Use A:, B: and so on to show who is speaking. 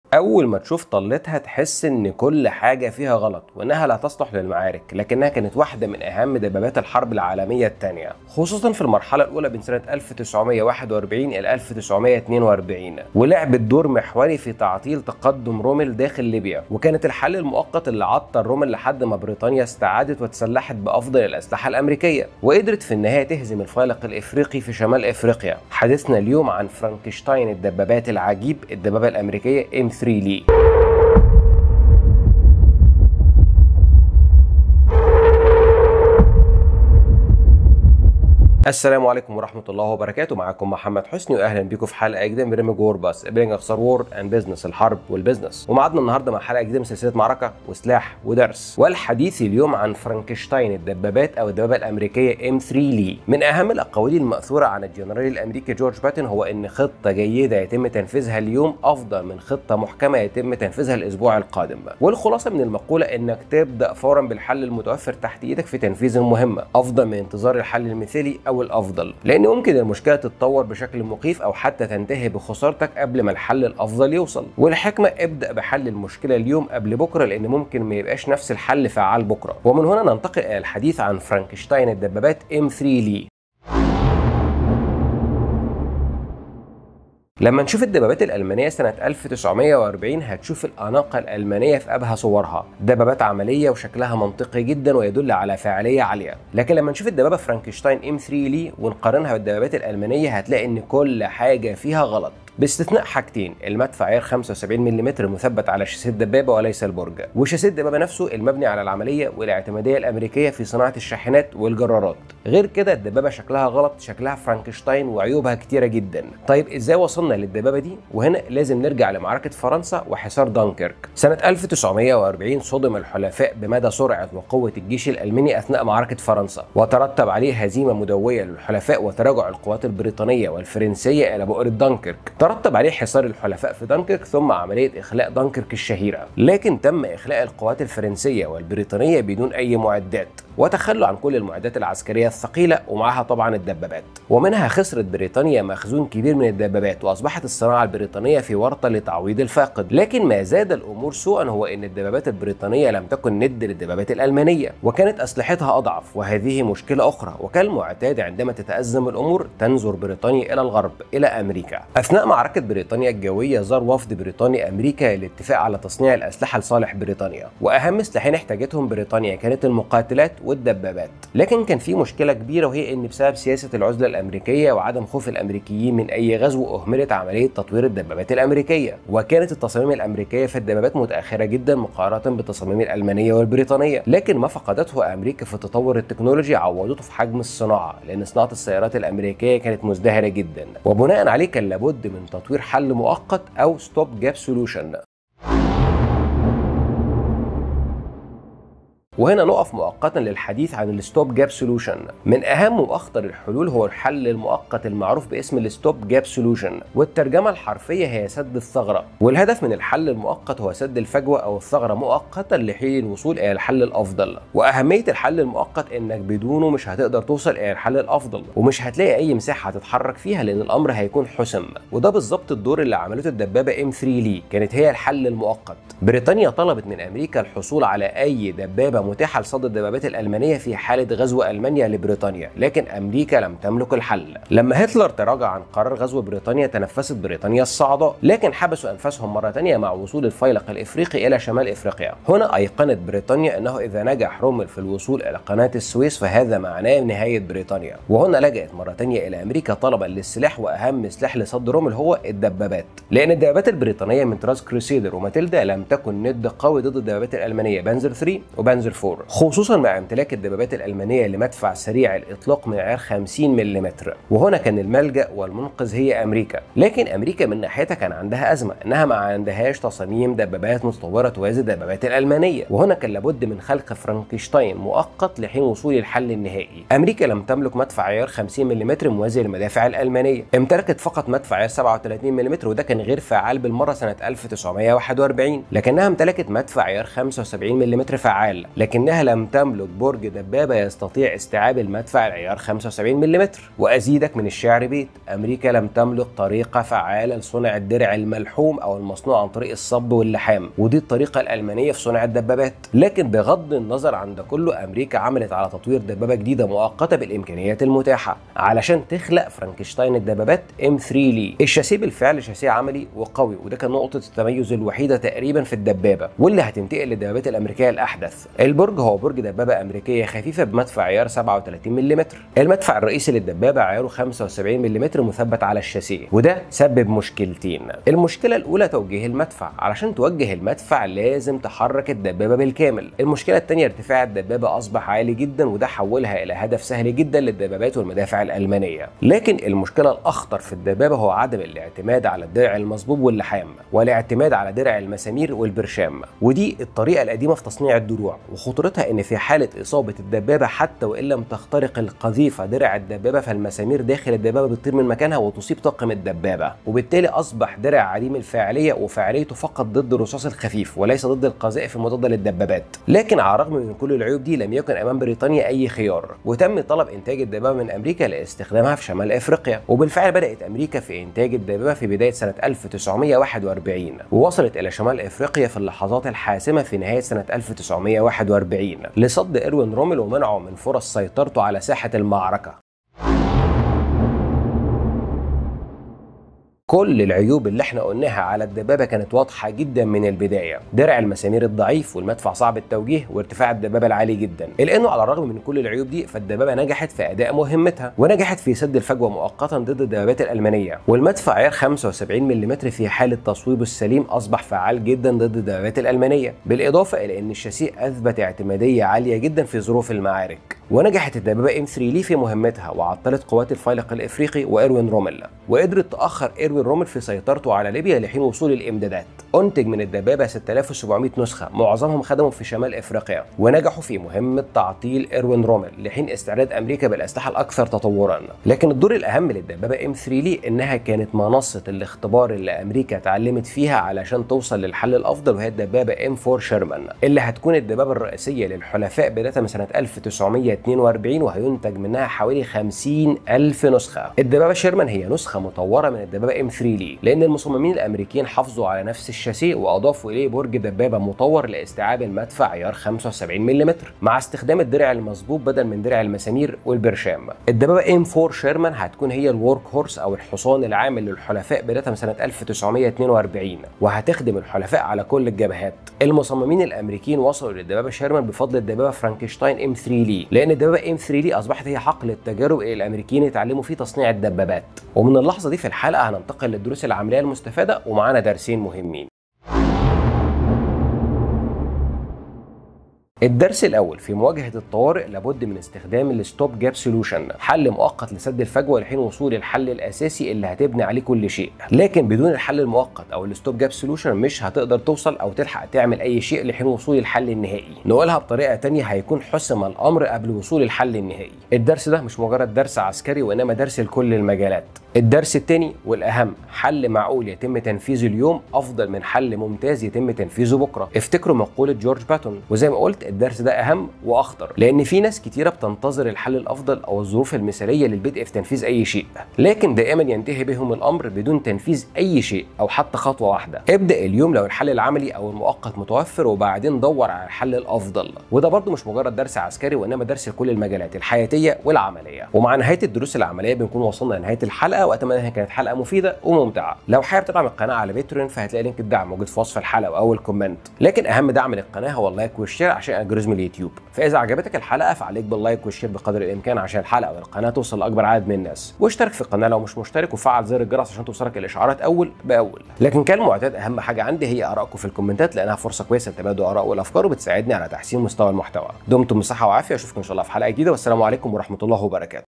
A: اول ما تشوف طلتها تحس ان كل حاجه فيها غلط وانها لا تصلح للمعارك لكنها كانت واحده من اهم دبابات الحرب العالميه الثانيه خصوصا في المرحله الاولى بين سنه 1941 الى 1942 ولعبت دور محوري في تعطيل تقدم رومل داخل ليبيا وكانت الحل المؤقت اللي عطل رومل لحد ما بريطانيا استعادت وتسلحت بافضل الاسلحه الامريكيه وقدرت في النهايه تهزم الفيلق الافريقي في شمال افريقيا حديثنا اليوم عن فرانكشتاين الدبابات العجيب الدبابه الامريكيه ام 3 لي السلام عليكم ورحمة الله وبركاته معكم محمد حسني وأهلا بكم في حلقة جديدة من برنامج وور باس برنامج أخسر وور أند بزنس الحرب والبزنس ومعادنا النهاردة مع حلقة جديدة من سلسلة معركة وسلاح ودرس والحديث اليوم عن فرانكشتاين الدبابات أو الدبابة الأمريكية ام 3 لي من أهم الأقاويل المأثورة عن الجنرال الأمريكي جورج باتن هو إن خطة جيدة يتم تنفيذها اليوم أفضل من خطة محكمة يتم تنفيذها الأسبوع القادم والخلاصة من المقولة إنك تبدأ فورا بالحل المتوفر تحت إيدك في تنفيذ المهمة أفضل من انتظار الحل المثالي او الافضل لان ممكن المشكله تتطور بشكل مخيف او حتى تنتهي بخسارتك قبل ما الحل الافضل يوصل والحكمه ابدا بحل المشكله اليوم قبل بكره لان ممكن ما يبقاش نفس الحل فعال بكره ومن هنا ننتقل الى الحديث عن فرانكشتاين الدبابات ام 3 لي لما نشوف الدبابات الألمانية سنة 1940 هتشوف الأناقة الألمانية في أبهى صورها دبابات عملية وشكلها منطقي جدا ويدل على فاعلية عالية لكن لما نشوف الدبابة فرانكشتاين ام 3 لي ونقارنها بالدبابات الألمانية هتلاقي إن كل حاجة فيها غلط باستثناء حاجتين المدفع عيار 75 ملم مثبت على شاسيه الدبابه وليس البرج وشاسيه الدبابه نفسه المبني على العمليه والاعتماديه الامريكيه في صناعه الشاحنات والجرارات غير كده الدبابه شكلها غلط شكلها فرانكشتاين وعيوبها كتيره جدا طيب ازاي وصلنا للدبابه دي وهنا لازم نرجع لمعركه فرنسا وحصار دانكيرك سنه 1940 صدم الحلفاء بمدى سرعه وقوه الجيش الالماني اثناء معركه فرنسا وترتب عليه هزيمه مدويه للحلفاء وتراجع القوات البريطانيه والفرنسيه الى بؤره دانكيرك ترتب عليه حصار الحلفاء في دانكيرك ثم عملية إخلاء دانكيرك الشهيرة لكن تم إخلاء القوات الفرنسية والبريطانية بدون أي معدات وتخلوا عن كل المعدات العسكرية الثقيلة ومعها طبعا الدبابات ومنها خسرت بريطانيا مخزون كبير من الدبابات وأصبحت الصناعة البريطانية في ورطة لتعويض الفاقد لكن ما زاد الأمور سوءا هو أن الدبابات البريطانية لم تكن ند للدبابات الألمانية وكانت أسلحتها أضعف وهذه مشكلة أخرى وكالمعتاد عندما تتأزم الأمور تنظر بريطانيا إلى الغرب إلى أمريكا أثناء معركة بريطانيا الجوية زار وفد بريطاني أمريكا للاتفاق على تصنيع الأسلحة لصالح بريطانيا وأهم سلاحين احتاجتهم بريطانيا كانت المقاتلات والدبابات لكن كان في مشكلة كبيرة وهي أن بسبب سياسة العزلة الأمريكية وعدم خوف الأمريكيين من أي غزو أهملت عملية تطوير الدبابات الأمريكية وكانت التصاميم الأمريكية في الدبابات متأخرة جدا مقارنة بالتصاميم الألمانية والبريطانية لكن ما فقدته أمريكا في التطور التكنولوجي عوضته في حجم الصناعة لأن صناعة السيارات الأمريكية كانت مزدهرة جدا وبناء عليه كان لابد من تطوير حل مؤقت او ستوب جاب سولوشن وهنا نقف مؤقتا للحديث عن الستوب جاب سولوشن من اهم واخطر الحلول هو الحل المؤقت المعروف باسم الستوب جاب سولوشن والترجمه الحرفيه هي سد الثغره والهدف من الحل المؤقت هو سد الفجوه او الثغره مؤقتا لحين الوصول الى الحل الافضل واهميه الحل المؤقت انك بدونه مش هتقدر توصل الى الحل الافضل ومش هتلاقي اي مساحه تتحرك فيها لان الامر هيكون حسم وده بالظبط الدور اللي عملته الدبابه ام 3 لي كانت هي الحل المؤقت بريطانيا طلبت من امريكا الحصول على اي دبابه متاحه لصد الدبابات الالمانيه في حاله غزو المانيا لبريطانيا لكن امريكا لم تملك الحل لما هتلر تراجع عن قرار غزو بريطانيا تنفست بريطانيا الصعداء لكن حبسوا انفسهم مره ثانيه مع وصول الفيلق الافريقي الى شمال افريقيا هنا ايقنت بريطانيا انه اذا نجح رومل في الوصول الى قناه السويس فهذا معناه نهايه بريطانيا وهنا لجأت مره ثانيه الى امريكا طلبا للسلاح واهم سلاح لصد رومل هو الدبابات لان الدبابات البريطانيه من طراز كروسيدر وماتيلدا لم تكن ند قوي ضد الدبابات الالمانيه بانزر 3 وبانزر 4 خصوصا مع امتلاك الدبابات الالمانيه لمدفع سريع الاطلاق من عيار 50 ملم وهنا كان الملجا والمنقذ هي امريكا لكن امريكا من ناحيتها كان عندها ازمه انها ما عندهاش تصاميم دبابات متطوره توازي الدبابات الالمانيه وهنا كان لابد من خلق فرانكشتاين مؤقت لحين وصول الحل النهائي امريكا لم تملك مدفع عيار 50 ملم موازي للمدافع الالمانيه امتلكت فقط مدفع عيار 37 ملم وده كان غير فعال بالمره سنه 1941 لكنها امتلكت مدفع عيار 75 ملم فعال لكنها لم تملك برج دبابه يستطيع استيعاب المدفع العيار 75 ملم وازيدك من الشعر بيت امريكا لم تملك طريقه فعاله لصنع الدرع الملحوم او المصنوع عن طريق الصب واللحام ودي الطريقه الالمانيه في صنع الدبابات لكن بغض النظر عن ده كله امريكا عملت على تطوير دبابه جديده مؤقته بالامكانيات المتاحه علشان تخلق فرانكشتاين الدبابات ام 3 لي الشاسيه بالفعل شاسيه عملي وقوي وده كان نقطه التميز الوحيده تقريبا في الدبابه واللي هتنتقل للدبابات الامريكيه الاحدث البرج هو برج دبابه امريكيه خفيفه بمدفع عيار 37 ملم المدفع الرئيسي للدبابه عياره 75 ملم مثبت على الشاسيه وده سبب مشكلتين المشكله الاولى توجيه المدفع علشان توجه المدفع لازم تحرك الدبابه بالكامل المشكله الثانيه ارتفاع الدبابه اصبح عالي جدا وده حولها الى هدف سهل جدا للدبابات والمدافع الالمانيه لكن المشكله الاخطر في الدبابه هو عدم الاعتماد على الدرع المصبوب واللحام والاعتماد على درع المسامير والبرشام ودي الطريقه القديمه في تصنيع الدروع وخطورتها ان في حاله اصابه الدبابه حتى وان لم تخترق القذيفه درع الدبابه فالمسامير داخل الدبابه بتطير من مكانها وتصيب طاقم الدبابه وبالتالي اصبح درع عديم الفاعليه وفاعليته فقط ضد الرصاص الخفيف وليس ضد القذائف المضاده للدبابات لكن على الرغم من كل العيوب دي لم يكن امام بريطانيا اي خيار وتم طلب انتاج الدبابه من امريكا لاستخدامها في شمال افريقيا وبالفعل بدات امريكا في انتاج الدبابه في بدايه سنه 1941 ووصلت الى شمال افريقيا في اللحظات الحاسمه في نهايه سنه 1941 لصد اروين رومل ومنعه من فرص سيطرته على ساحه المعركه كل العيوب اللي احنا قلناها على الدبابه كانت واضحه جدا من البدايه درع المسامير الضعيف والمدفع صعب التوجيه وارتفاع الدبابه العالي جدا الا انه على الرغم من كل العيوب دي فالدبابه نجحت في اداء مهمتها ونجحت في سد الفجوه مؤقتا ضد الدبابات الالمانيه والمدفع عيار 75 ملم في حاله تصويبه السليم اصبح فعال جدا ضد الدبابات الالمانيه بالاضافه الى ان الشاسيه اثبت اعتماديه عاليه جدا في ظروف المعارك ونجحت الدبابه ام 3 لي في مهمتها وعطلت قوات الفيلق الافريقي وايروين رومل وقدرت تاخر ايروين رومل في سيطرته على ليبيا لحين وصول الامدادات انتج من الدبابه 6700 نسخه معظمهم خدموا في شمال افريقيا ونجحوا في مهمه تعطيل ايروين رومل لحين استعداد امريكا بالاسلحه الاكثر تطورا لكن الدور الاهم للدبابه ام 3 لي انها كانت منصه الاختبار اللي امريكا اتعلمت فيها علشان توصل للحل الافضل وهي الدبابه ام 4 شيرمان اللي هتكون الدبابه الرئيسيه للحلفاء بدايه من سنه 1942 وهينتج منها حوالي 50 ألف نسخة الدبابة شيرمان هي نسخة مطورة من الدبابة ام 3 لي لأن المصممين الأمريكيين حافظوا على نفس الشاسيه وأضافوا إليه برج دبابة مطور لاستيعاب المدفع عيار 75 ملم مع استخدام الدرع المصبوب بدل من درع المسامير والبرشام الدبابة ام 4 شيرمان هتكون هي الورك هورس أو الحصان العامل للحلفاء بداية من سنة 1942 وهتخدم الحلفاء على كل الجبهات المصممين الأمريكيين وصلوا للدبابة شيرمان بفضل الدبابة فرانكشتاين ام 3 لي لأن الدبابة ام 3 لي أصبحت هي حقل التجارب اللي الأمريكيين يتعلموا فيه تصنيع الدبابات ومن اللحظة دي في الحلقة هننتقل للدروس العملية المستفادة ومعانا درسين مهمين الدرس الاول في مواجهه الطوارئ لابد من استخدام الستوب جاب سولوشن حل مؤقت لسد الفجوه لحين وصول الحل الاساسي اللي هتبني عليه كل شيء لكن بدون الحل المؤقت او الستوب جاب سولوشن مش هتقدر توصل او تلحق تعمل اي شيء لحين وصول الحل النهائي نقولها بطريقه تانية هيكون حسم الامر قبل وصول الحل النهائي الدرس ده مش مجرد درس عسكري وانما درس لكل المجالات الدرس الثاني والاهم حل معقول يتم تنفيذه اليوم افضل من حل ممتاز يتم تنفيذه بكره افتكروا مقوله جورج باتون وزي ما قلت الدرس ده اهم واخطر لان في ناس كتيره بتنتظر الحل الافضل او الظروف المثاليه للبدء في تنفيذ اي شيء لكن دائما ينتهي بهم الامر بدون تنفيذ اي شيء او حتى خطوه واحده ابدا اليوم لو الحل العملي او المؤقت متوفر وبعدين دور على الحل الافضل وده برضه مش مجرد درس عسكري وانما درس لكل المجالات الحياتيه والعمليه ومع نهايه الدروس العمليه بنكون وصلنا لنهايه الحلقه واتمنى انها كانت حلقه مفيده وممتعه لو حابب تدعم القناه على باتريون فهتلاقي لينك الدعم موجود في وصف الحلقه واول كومنت لكن اهم دعم للقناه هو اللايك والشير عشان الجوريزم اليوتيوب فاذا عجبتك الحلقه فعليك باللايك والشير بقدر الامكان عشان الحلقه والقناه توصل لاكبر عدد من الناس واشترك في القناه لو مش مشترك وفعل زر الجرس عشان توصلك الاشعارات اول باول لكن كالمعتاد اهم حاجه عندي هي ارائكم في الكومنتات لانها فرصه كويسه لتبادل اراء والافكار وبتساعدني على تحسين مستوى المحتوى دمتم بصحه وعافيه اشوفكم ان شاء الله في حلقه جديده والسلام عليكم ورحمه الله وبركاته